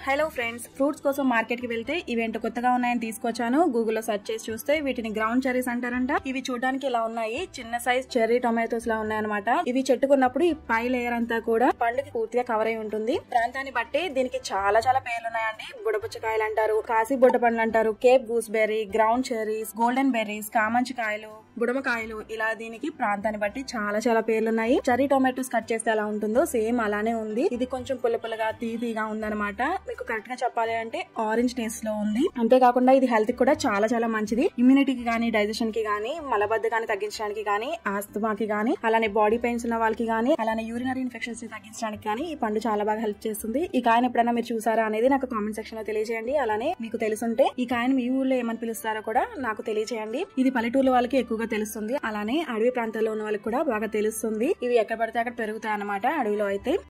hello friends fruits కోసం market కి వెళ్తే ఇవి ఏంటో కొత్తగా ఉన్నాయని తీసుకొచ్చాను గూగుల్లో సెర్చ్ చేసి చూస్తే వీటిని గ్రౌండ్ చెర్రీస్ అంటారంట ఇవి చూడడానికి ఇలా ఉన్నాయి చిన్న సైజ్ చెర్రీ టొమాటోస్ లా ఉన్నాయన్నమాట ఇవి చెట్టుకున్నప్పుడు ఈ పై లేయర్ అంతా కూడా పండుకి పూర్తిగా కవర్ అయి ఉంటుంది ప్రాంతాన్ని బట్టి దీనికి చాలా చాలా పేర్లు ఉన్నాయండి బుడపుచ్చకాయలు అంటారు కాశీ బుడ్డ పండ్లు అంటారు cape gooseberry ground cherries golden berries కామంచికాయలు బుడమకాయలు ఇలా దీనికి ప్రాంతాన్ని బట్టి చాలా చాలా పేర్లు ఉన్నాయి చెర్రీ టొమాటోస్ కట్ చేస్తే ఎలా ఉంటుందో సేమ్ అలానే ఉంది ఇది కొంచెం పుల్ల పుల్లగా తీపిగా ఉందన్నమాట మీకు కరెక్ట్ గా చెప్పాలి అంటే ఆరెంజ్ టేస్ట్ లో ఉంది అంతేకాకుండా ఇది హెల్త్ కూడా చాలా చాలా మంచిది ఇమ్యూనిటీకి గానీ డైజెషన్ కి గానీ మలబద్ధకాన్ని తగ్గించడానికి గానీ ఆస్తమాకి గానీ అలానే బాడీ పెయిన్స్ ఉన్న వాళ్ళకి గానీ అలానే యూరినరీ ఇన్ఫెక్షన్స్ ని తగ్గించడానికి గానీ ఈ పండు చాలా బాగా హెల్ప్ చేస్తుంది ఈ కాయను ఎప్పుడైనా మీరు చూసారా అనేది నాకు కామెంట్ సెక్షన్ లో తెలియజేయండి అలానే మీకు తెలుసుంటే ఈ కాయను మీ ఊళ్ళో ఏమని పిలుస్తారో కూడా నాకు తెలియజేయండి ఇది పల్లెటూర్ల వాళ్ళకి ఎక్కువగా తెలుస్తుంది అలానే అడవి ప్రాంతాల్లో ఉన్న వాళ్ళకి కూడా బాగా తెలుస్తుంది ఇవి ఎక్కడ పడితే అక్కడ పెరుగుతాయి అన్నమాట అడవిలో అయితే